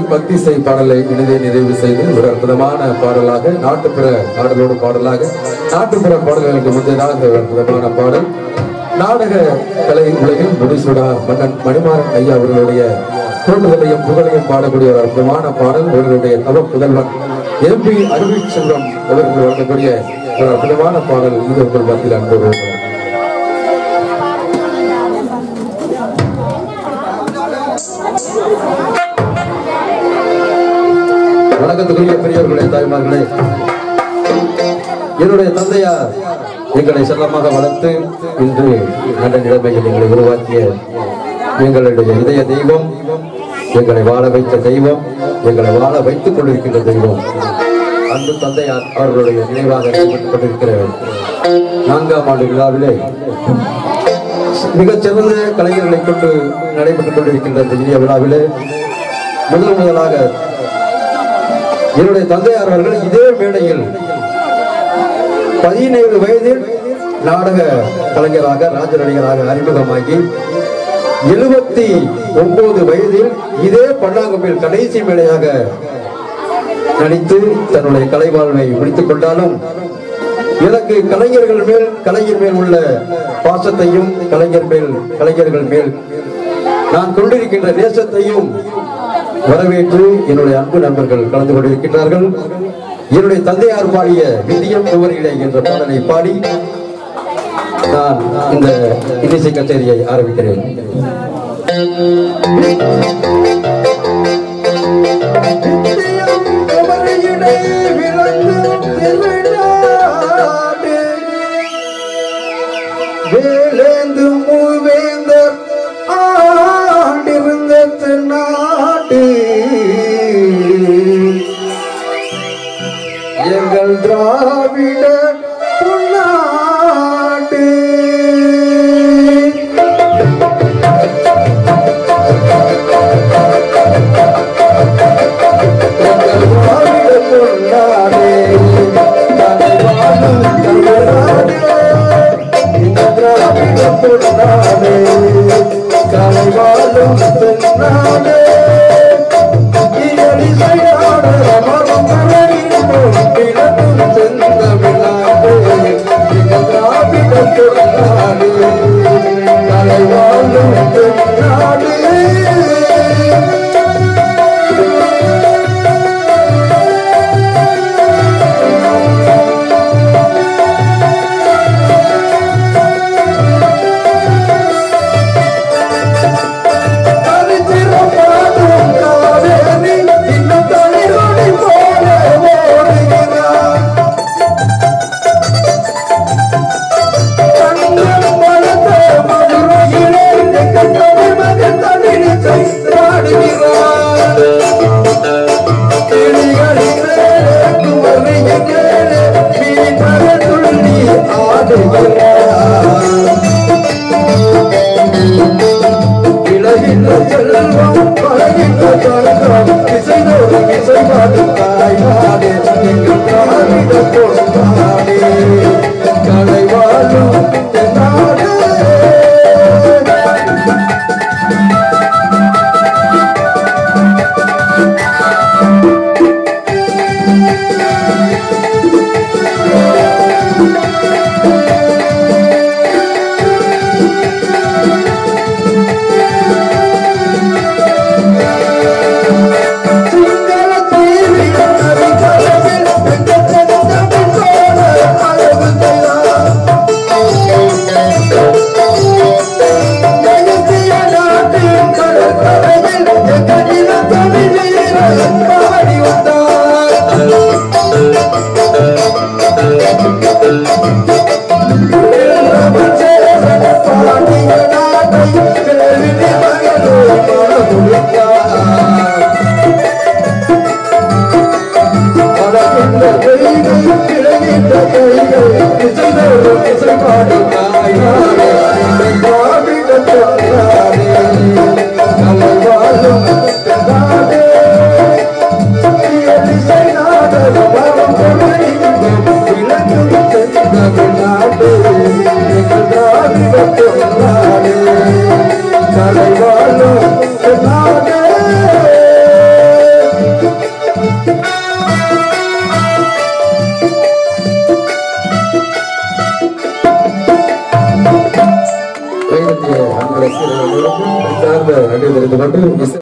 பக்தி செய் பாடலை இனிதே நிறைவு செய்து ஒரு அற்புதமான பாடலாக நாட்டுப்புற பாடலோடு பாடலாக நாட்டுப்புற பாடல்களுக்கு முந்தையதாக ஒரு அற்புதமான பாடல் நாடக கலை உலகில் முடிசூடா மன்னன் மணிமாறன் ஐயா அவர்களுடைய தோன்றுதலையும் புகழையும் பாடக்கூடிய ஒரு அற்புதமான பாடல் அவர்களுடைய தவ புதல்வன் எம்பி அருவி செல்வம் அவர்கள் வழங்கக்கூடிய ஒரு அற்புதமான பாடல் இது உங்கள் மத்தியில் அன்பு வணக்கத்துக்குரிய பெரியவர்களே தாய்மார்களே என்னுடைய தந்தையார் எங்களை செல்லமாக வளர்த்து இன்று நல்ல நிலைமையில் எங்களை உருவாக்கிய எங்களுடைய இதய தெய்வம் எங்களை வாழ வைத்த தெய்வம் எங்களை வாழ வைத்துக் கொண்டிருக்கின்ற தெய்வம் அன்பு தந்தையார் அவர்களுடைய நினைவாக நடைபெற்றுக் கொண்டிருக்கிற நான்காம் ஆண்டு விழாவிலே மிகச் சிறந்த கலைஞர்களை கொண்டு நடைபெற்றுக் கொண்டிருக்கின்ற இந்த இனிய விழாவிலே முதல் முதலாக என்னுடைய தந்தையார் அவர்கள் இதே மேடையில் பதினேழு வயதில் நாடக கலைஞராக ராஜ நடிகராக அறிமுகமாகி எழுபத்தி ஒன்பது வயதில் இதே பன்னாங்கப்பில் கடைசி மேடையாக நடித்து தன்னுடைய கலை வாழ்வை முடித்துக் கொண்டாலும் எனக்கு கலைஞர்கள் மேல் கலைஞர் மேல் உள்ள பாசத்தையும் கலைஞர் மேல் கலைஞர்கள் மேல் நான் கொண்டிருக்கின்ற நேசத்தையும் வரவேற்று என்னுடைய அன்பு நண்பர்கள் கலந்து கொண்டிருக்கின்றார்கள் என்னுடைய தந்தையார் பாடிய விந்தியம் குமரியிலே என்ற பாடலை பாடி நான் இந்த இன்னிசை கச்சேரியை ஆரம்பிக்கிறேன் வேலேந்து மூவேந்தர் ஆண்டிருந்த தென்னாட்டு எங்கள் திராவிட பொன்னாட்டு எங்கள் திராவிட பொன்னாடே தலைவாழும் தமிழ்நாடே எங்கள் திராவிட பொன்னாடே தலைவாழும் தென்னாடே இயலிசையாட அமரும் கலையிலும் பிளக்கும் செந்தமிழ்நாடு எங்கள் திராவிட பொன்னாடே தலைவாழும் தென்னாடே தரித்திரமாடும் காவேரி இன்னும் தளிரொளி போல ஓடுகிறார். தங்கம் வளர்த்த மதுரையிலே எங்கள் தமிழ் மகன் தமிழிசை பாடுகிறார். கிளிகளிலே, குமரியிலே, மீன்மர துள்ளி ஆடுகிறார் இளையின்ற செல்வம் பழகின்ற தங்கம் இசைதோறும் இசைபாடு தாய்நாடு எங்கள் திராவிட பொன்னாடே கலை வாழும் தென்னாடு சிங்கள தீவிர கரிகலவில் வெங்கடத்தின் போல அழகு செய்தார். எழுதிய நாட்டின் கடற்கரையில் எங்களின தமிழ் வீரன் பாடி வந்தார். இளவல் சேரன் பாடிய நாட்டை கேள்வி மகளோ மனமுடித்தார். வளர்கின்ற கைகள் கிழகின்ற கைகள் இசைதோறும் இசைப்பாடும் நாயாரே திராவிட சொல்லாரே கலை வாழும் நாடே இசை நாடகம் வரும் பொருளையும் விளங்கும் செந்தமிழ்நாடு எங்கள் திராவிட சொல்லாரே கலை வாழும் நாடே கைதட்டிய அன்பு ரசிகர்களுக்கு சார்ந்த நன்றி தெரிந்து கொண்டு இசை